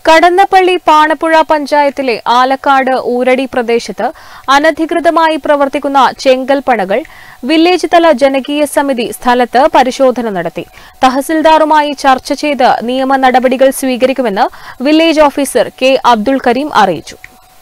കടന്നപ്പള്ളി പാണപ്പുഴ പഞ്ചായത്തിലെ ആലക്കാട് ഊരടി പ്രദേശത്ത് അനധികൃതമായി പ്രവർത്തിക്കുന്ന ചെങ്കൽപ്പണകൾ വില്ലേജ് തല ജനകീയ സമിതി സ്ഥലത്ത് പരിശോധന നടത്തി തഹസിൽദാറുമായി ചർച്ച ചെയ്ത് നിയമ നടപടികൾ സ്വീകരിക്കുമെന്ന് village officer K Abdul Kareem അറിയിച്ചു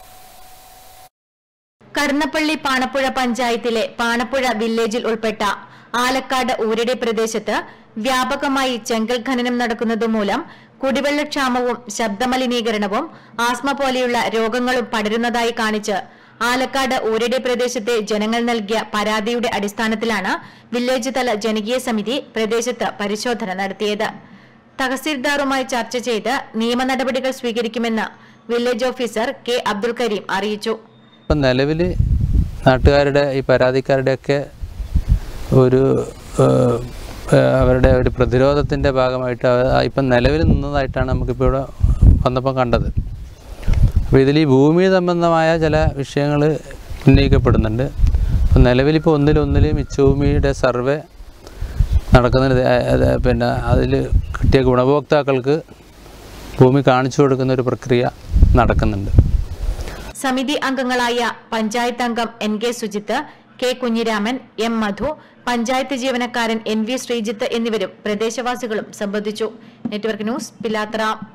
കർണപ്പള്ളി പാണപ്പുഴ പഞ്ചായത്തിലെ പാണപ്പുഴ വില്ലേജിൽ ഉൾപ്പെട്ട ആലക്കാട് ഊരടി പ്രദേശത്ത് വ്യാപകമായി ചെങ്കൽ ഖനനം നടക്കുന്നത് മൂലം കുടിവെള്ളക്ഷാമവും ശബ്ദമലിനീകരണവും ആസ്മ പോലെയുള്ള രോഗങ്ങളും പടരുന്നതായി കാണിച്ച് ആലക്കാട് ഊരടി പ്രദേശത്തെ ജനങ്ങൾ നൽകിയ പരാതിയുടെ അടിസ്ഥാനത്തിലാണ് വില്ലേജ് തല ജനകീയ സമിതി പ്രദേശത്ത് പരിശോധന നടത്തിയത് തഹസീൽദാറുമായി ചർച്ച ചെയ്ത് നിയമ നടപടികൾ സ്വീകരിക്കുമെന്ന് village officer K Abdul Kareem അറിയിച്ചു ഇപ്പം നിലവിൽ നാട്ടുകാരുടെ ഈ പരാതിക്കാരുടെയൊക്കെ ഒരു ഏഹ്, ഏഹ്, അവരുടെ ഒരു പ്രതിരോധത്തിൻ്റെ ഭാഗമായിട്ട് അവ- ഇപ്പം നിലവിൽ നിന്നതായിട്ടാണ് നമുക്കിപ്പോൾ ഇവിടെ വന്നപ്പോൾ കണ്ടത് അപ്പോൾ ഇതിൽ ഈ ഭൂമി സംബന്ധമായ ചില വിഷയങ്ങൾ ഉന്നയിക്കപ്പെടുന്നുണ്ട് അപ്പം നിലവിലിപ്പോൾ ഒന്നിലൊന്നിൽ മിച്ചഭൂമിയുടെ സർവേ നടക്കുന്നുണ്ട് അത് പിന്നെ അതിൽ കിട്ടിയ ഗുണഭോക്താക്കൾക്ക് ഭൂമി കാണിച്ചു കൊടുക്കുന്ന ഒരു പ്രക്രിയ നടക്കുന്നുണ്ട് സമിതി അംഗങ്ങളായ പഞ്ചായത്ത് അംഗം N K Sujith K Kunhiraman M Madhu panchayat ജീവനക്കാരൻ എൻ വി ശ്രീജിത്ത് എന്നിവരും പ്രദേശവാസികളും സംബന്ധിച്ചു നെറ്റ്വർക്ക് ന്യൂസ് പിലാത്ര